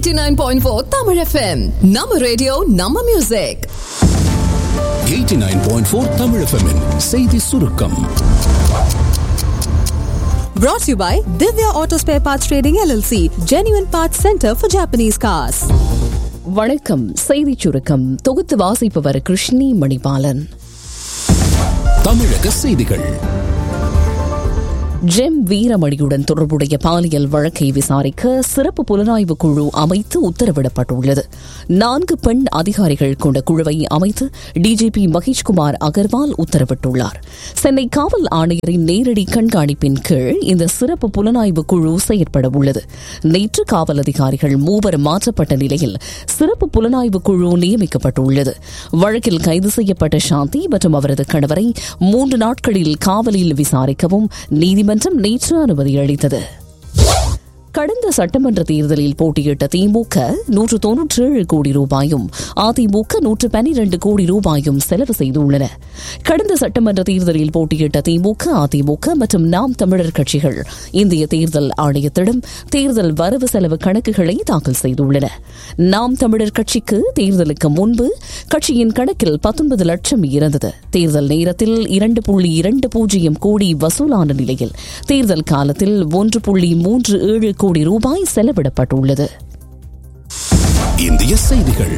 89.4 Tamil FM நம்ம radio நம்ம music 89.4 Tamil FM -இன் செய்தி சுருக்கம் Brought to you by Divya Auto Spare Parts Trading LLC, Genuine Parts Center for Japanese Cars. வணக்கம் செய்திச் சுருக்கம் தொகுத்து வாசிப்பவர் கிருஷ்ணி மணிபாலன் தமிழக செய்திகள் ஜெம் வீரமணியுடன் தொடர்புடைய பாலியல் வழக்கை விசாரிக்க சிறப்பு புலனாய்வு குழு அமைத்து உத்தரவிடப்பட்டுள்ளது நான்கு பெண் அதிகாரிகள் கொண்ட குழுவை அமைத்து டிஜிபி மகேஷ்குமார் அகர்வால் உத்தரவிட்டுள்ளார் சென்னை காவல் ஆணையரின் நேரடி கண்காணிப்பின் கீழ் இந்த சிறப்பு புலனாய்வு குழு செயற்பட உள்ளது நேற்று காவல் அதிகாரிகள் மூவர் மாற்றப்பட்ட நிலையில் சிறப்பு புலனாய்வு குழு நியமிக்கப்பட்டுள்ளது வழக்கில் கைது செய்யப்பட்ட சாந்தி மற்றும் அவரது கணவரை மூன்று நாட்களில் காவலில் விசாரிக்கவும் நீதிமன்றம் நேற்று அனுமதி அளித்தது கடந்த சட்டமன்ற தேர்தலில் போட்டியிட்ட திமுக நூற்று தொன்னூற்றி ஏழு கோடி ரூபாயும் அதிமுக நூற்று பனிரண்டு கோடி ரூபாயும் செலவு செய்துள்ளன கடந்த சட்டமன்ற தேர்தலில் போட்டியிட்ட திமுக அதிமுக மற்றும் நாம் தமிழர் கட்சிகள் இந்திய தேர்தல் ஆணையத்திடம் தேர்தல் வரவு செலவு கணக்குகளை தாக்கல் செய்துள்ளன நாம் தமிழர் கட்சிக்கு தேர்தலுக்கு முன்பு கட்சியின் கணக்கில் பத்தொன்பது லட்சம் இருந்தது தேர்தல் நேரத்தில் இரண்டு புள்ளி இரண்டு பூஜ்ஜியம் கோடி வசூலான நிலையில் தேர்தல் காலத்தில் ஒன்று புள்ளி மூன்று ஏழு கோடி ரூபாய் செலவிடப்பட்டுள்ளது இந்திய செய்திகள்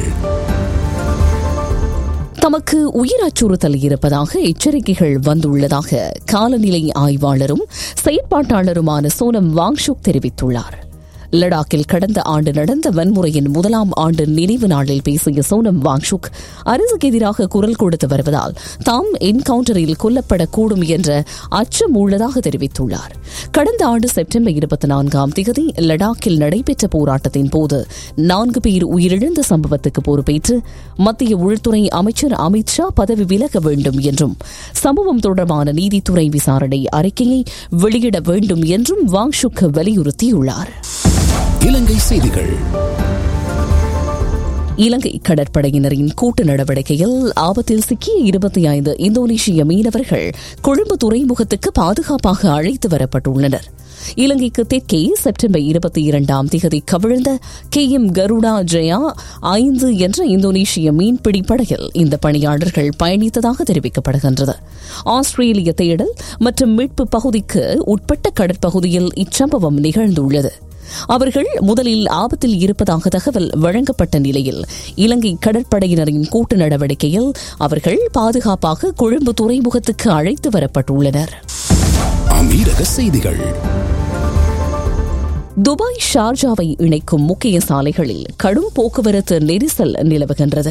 தமக்கு உயிர் அச்சுறுத்தல் இருப்பதாக எச்சரிக்கைகள் வந்துள்ளதாக காலநிலை ஆய்வாளரும் செயற்பாட்டாளருமான சோனம் வாங்ஷுக் தெரிவித்துள்ளார் லடாக்கில் கடந்த ஆண்டு நடந்த வன்முறையின் முதலாம் ஆண்டு நினைவு நாளில் பேசிய சோனம் வாங்ஷுக் அரசுக்கு எதிராக குரல் கொடுத்து வருவதால் தாம் என்கவுண்டரில் கொல்லப்படக்கூடும் என்ற அச்சம் உள்ளதாக தெரிவித்துள்ளார் கடந்த ஆண்டு செப்டம்பர் இருபத்தி நான்காம் தேதி லடாக்கில் நடைபெற்ற போராட்டத்தின் போது நான்கு பேர் உயிரிழந்த சம்பவத்துக்கு பொறுப்பேற்று மத்திய உள்துறை அமைச்சர் அமித் ஷா பதவி விலக வேண்டும் என்றும் சம்பவம் தொடர்பான நீதித்துறை விசாரணை அறிக்கையை வெளியிட வேண்டும் என்றும் வாங்ஷுக் வலியுறுத்தியுள்ளார் இலங்கை செய்திகள் இலங்கை கடற்படையினரின் கூட்டு நடவடிக்கையில் ஆபத்தில் சிக்கிய இருபத்தி ஐந்து இந்தோனேஷிய மீனவர்கள் கொழும்பு துறைமுகத்துக்கு பாதுகாப்பாக அழைத்து வரப்பட்டுள்ளனர் இலங்கைக்கு தெற்கே செப்டம்பர் இருபத்தி இரண்டாம் திகதி கவிழ்ந்த கே எம் கருடா ஜெயா ஐந்து என்ற இந்தோனேஷிய மீன்பிடி படகில் இந்த பணியாளர்கள் பயணித்ததாக தெரிவிக்கப்படுகின்றது ஆஸ்திரேலிய தேடல் மற்றும் மீட்பு பகுதிக்கு உட்பட்ட கடற்பகுதியில் இச்சம்பவம் நிகழ்ந்துள்ளது அவர்கள் முதலில் ஆபத்தில் இருப்பதாக தகவல் வழங்கப்பட்ட நிலையில் இலங்கை கடற்படையினரின் கூட்டு நடவடிக்கையில் அவர்கள் பாதுகாப்பாக கொழும்பு துறைமுகத்துக்கு அழைத்து வரப்பட்டுள்ளனர் அமீரக செய்திகள் துபாய் ஷார்ஜாவை இணைக்கும் முக்கிய சாலைகளில் கடும் போக்குவரத்து நெரிசல் நிலவுகின்றது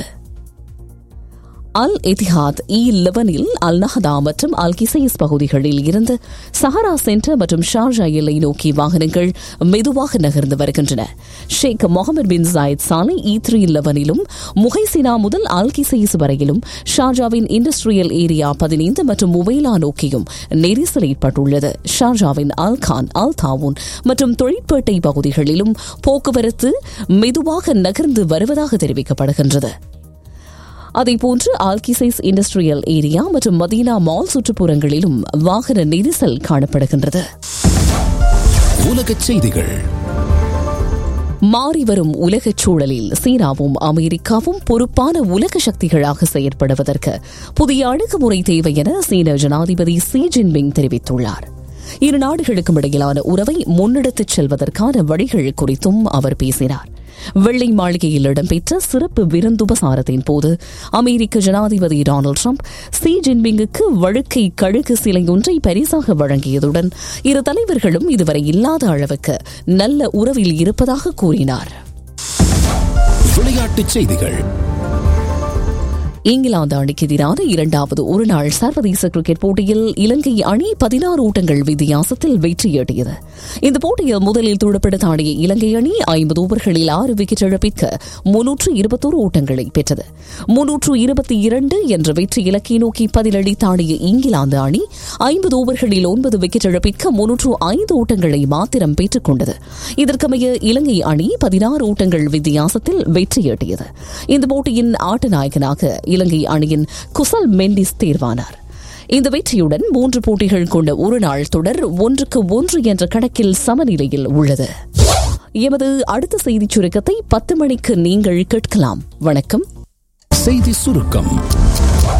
அல் எதிஹாத் இ லெவனில் அல் நஹதா மற்றும் அல் கிசைஸ் பகுதிகளில் இருந்து சஹரா சென்டர் மற்றும் ஷார்ஜா எல்லை நோக்கி வாகனங்கள் மெதுவாக நகர்ந்து வருகின்றன ஷேக் முகமது பின் ஜாயத் சாலை இ த்ரீ லெவனிலும் முகைசினா முதல் அல் கிசைஸ் வரையிலும் ஷார்ஜாவின் இண்டஸ்ட்ரியல் ஏரியா பதினைந்து மற்றும் முவைலா நோக்கியும் நெரிசல் ஏற்பட்டுள்ளது ஷார்ஜாவின் அல் கான் அல் தாவூன் மற்றும் தொழிற்பேட்டை பகுதிகளிலும் போக்குவரத்து மெதுவாக நகர்ந்து வருவதாக தெரிவிக்கப்படுகின்றது அதேபோன்று ஆல்கிசைஸ் இண்டஸ்ட்ரியல் ஏரியா மற்றும் மதீனா மால் சுற்றுப்புறங்களிலும் வாகன நெரிசல் காணப்படுகின்றது உலகச் செய்திகள் மாறிவரும் உலகச் சூழலில் சீனாவும் அமெரிக்காவும் பொறுப்பான உலக சக்திகளாக செயற்படுவதற்கு புதிய அணுகுமுறை தேவை என சீன ஜனாதிபதி சி ஜின்பிங் தெரிவித்துள்ளார் இரு நாடுகளுக்கும் இடையிலான உறவை முன்னெடுத்துச் செல்வதற்கான வழிகள் குறித்தும் அவர் பேசினார் வெள்ளை மாளிகையில் இடம்பெற்ற சிறப்பு விருந்துபசாரத்தின் போது அமெரிக்க ஜனாதிபதி டொனால்டு ட்ரம்ப் சி ஜின்பிங்குக்கு வழுக்கை கழுகு சிலை ஒன்றை பரிசாக வழங்கியதுடன் இரு தலைவர்களும் இதுவரை இல்லாத அளவுக்கு நல்ல உறவில் இருப்பதாக கூறினார் விளையாட்டுச் செய்திகள் இங்கிலாந்து அணிக்கு எதிரான இரண்டாவது ஒருநாள் சர்வதேச கிரிக்கெட் போட்டியில் இலங்கை அணி பதினாறு ஓட்டங்கள் வித்தியாசத்தில் வெற்றியீட்டியது இந்த போட்டியில் முதலில் துடுப்படுத்த ஆடிய இலங்கை அணி ஐம்பது ஓவர்களில் ஆறு விக்கெட் இழப்பிற்கு முன்னூற்று இருபத்தோரு ஓட்டங்களை பெற்றது முன்னூற்று இருபத்தி இரண்டு என்ற வெற்றி இலக்கை நோக்கி பதிலளித்த ஆடிய இங்கிலாந்து அணி ஐம்பது ஓவர்களில் ஒன்பது விக்கெட் இழப்பிற்கு முன்னூற்று ஐந்து ஓட்டங்களை மாத்திரம் பெற்றுக் கொண்டது இதற்கமைய இலங்கை அணி பதினாறு ஓட்டங்கள் வித்தியாசத்தில் வெற்றியீட்டியது இந்த போட்டியின் ஆட்ட நாயகனாக இலங்கை அணியின் குசல் மெண்டிஸ் தேர்வானார் இந்த வெற்றியுடன் மூன்று போட்டிகள் கொண்ட ஒருநாள் தொடர் ஒன்றுக்கு ஒன்று என்ற கணக்கில் சமநிலையில் உள்ளது எமது அடுத்த செய்திச் சுருக்கத்தை பத்து மணிக்கு நீங்கள் கேட்கலாம் வணக்கம் செய்தி சுருக்கம்